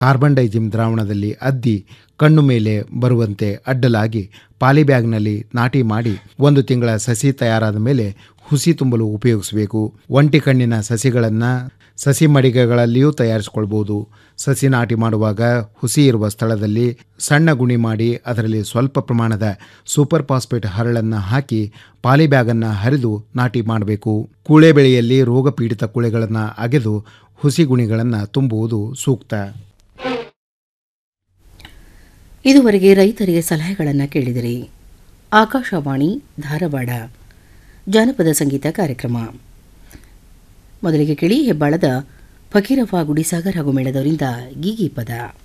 carbon ಡೈಜಿಮ್ ದ್ರಾವಣದಲ್ಲಿ ಅದ್ದಿ ಕಣ್ಣು ಮೇಲೆ ಬರುವಂತೆ ಅಡ್ಡಲಾಗಿ ಪಾಲಿಬ್ಯಾಗ್ನಲ್ಲಿ ನಾಟಿ ಮಾಡಿ ಒಂದು ತಿಂಗಳ ಸಸಿ ತಯಾರಾದ ಮೇಲೆ ಹುಸಿ ತುಂಬಲು ಉಪಯೋಗಿಸಬೇಕು ಒಂಟಿ ಕಣ್ಣಿನ ಸಸಿಗಳನ್ನು ಸಸಿ ಮಡಿಗೆಗಳಲ್ಲಿಯೂ ತಯಾರಿಸಿಕೊಳ್ಬೋದು ಸಸಿ ನಾಟಿ ಮಾಡುವಾಗ ಹುಸಿ ಇರುವ ಸ್ಥಳದಲ್ಲಿ ಸಣ್ಣ ಗುಣಿ ಮಾಡಿ ಅದರಲ್ಲಿ ಸ್ವಲ್ಪ ಪ್ರಮಾಣದ ಸೂಪರ್ ಫಾಸ್ಫೇಟ್ ಹರಳನ್ನು ಹಾಕಿ ಪಾಲಿಬ್ಯಾಗನ್ನು ಹರಿದು ನಾಟಿ ಮಾಡಬೇಕು ಕೂಳೆ ಬೆಳೆಯಲ್ಲಿ ರೋಗ ಪೀಡಿತ ಕೂಳೆಗಳನ್ನು ಅಗೆದು ಹುಸಿ ಗುಣಿಗಳನ್ನು ತುಂಬುವುದು ಸೂಕ್ತ ಇದುವರೆಗೆ ರೈತರಿಗೆ ಸಲಹೆಗಳನ್ನು ಕೇಳಿದಿರಿ ಆಕಾಶವಾಣಿ ಧಾರವಾಡ ಜಾನಪದ ಸಂಗೀತ ಕಾರ್ಯಕ್ರಮ ಮೊದಲಿಗೆ ಕೇಳಿ ಹೆಬ್ಬಾಳದ ಫಕೀರವ್ವ ಗುಡಿಸಾಗರ್ ಹಾಗೂ ಮೇಳದವರಿಂದ ಗೀಗಿ ಪದ